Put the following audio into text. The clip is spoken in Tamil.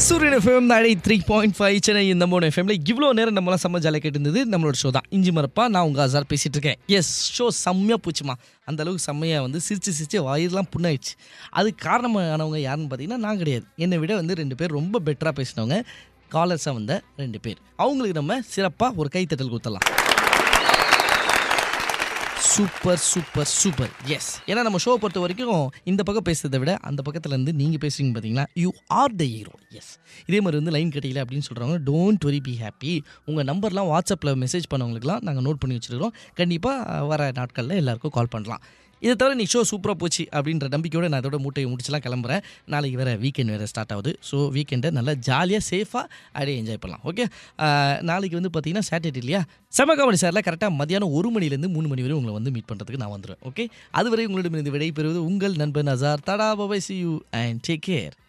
சூரியன் எஃப்எம் நாளை த்ரீ பாயிண்ட் ஃபைவ் சென்னை இந்த மூணு எஃப்எம்ல இவ்வளோ நேரம் நம்மளாம் செம்ம ஜாலியாக கேட்டிருந்தது நம்மளோட ஷோ தான் இஞ்சி மரப்பா நான் உங்கள் அசார் பேசிட்டு இருக்கேன் எஸ் ஷோ செம்மையாக போச்சுமா அந்த அளவுக்கு செம்மையாக வந்து சிரிச்சு சிரிச்சு வாயிலாம் புண்ணாயிடுச்சு அதுக்கு காரணமானவங்க யாருன்னு பார்த்தீங்கன்னா நான் கிடையாது என்னை விட வந்து ரெண்டு பேர் ரொம்ப பெட்டராக பேசினவங்க காலர்ஸாக வந்த ரெண்டு பேர் அவங்களுக்கு நம்ம சிறப்பாக ஒரு கைத்தட்டல் கொடுத்துடலாம் சூப்பர் சூப்பர் சூப்பர் எஸ் ஏன்னா நம்ம ஷோ பொறுத்த வரைக்கும் இந்த பக்கம் பேசுறதை விட அந்த பக்கத்துல இருந்து நீங்கள் பேசுறீங்க பார்த்தீங்களா you are the hero yes இதே மாதிரி வந்து லைன் கிடைக்கல அப்படின்னு சொல்கிறவங்க டோன்ட் வெரி பி ஹாப்பி உங்கள் நம்பர்லாம் வாட்ஸ்அப்பில் மெசேஜ் பண்ணவங்களுக்குலாம் நாங்கள் நோட் பண்ணி வச்சுருக்கிறோம் கண்டிப்பாக வர நாட்களில் எல்லாருக்கும் கால் பண்ணலாம் இதை தவிர நீ ஷோ சூப்பராக போச்சு அப்படின்ற நம்பிக்கையோட நான் அதோட மூட்டையை முடிச்சுலாம் கிளம்புறேன் நாளைக்கு வேறு வீக்கெண்ட் வேறு ஸ்டார்ட் ஆகுது ஸோ வீக்கெண்டை நல்லா ஜாலியாக சேஃபாக அப்படியே என்ஜாய் பண்ணலாம் ஓகே நாளைக்கு வந்து பார்த்தீங்கன்னா சாட்டர்டே இல்லையா செம காமெடி சாரில் கரெக்டாக மதியானம் ஒரு மணிலேருந்து மூணு மணி வரை உங்களை வந்து மீட் பண்ணுறதுக்கு நான் வந்துடுவேன் ஓகே அதுவரை உங்களிடமிருந்து விடைபெறுவது உங்கள் நண்பன் அசார் தடா பபாய் see you and take care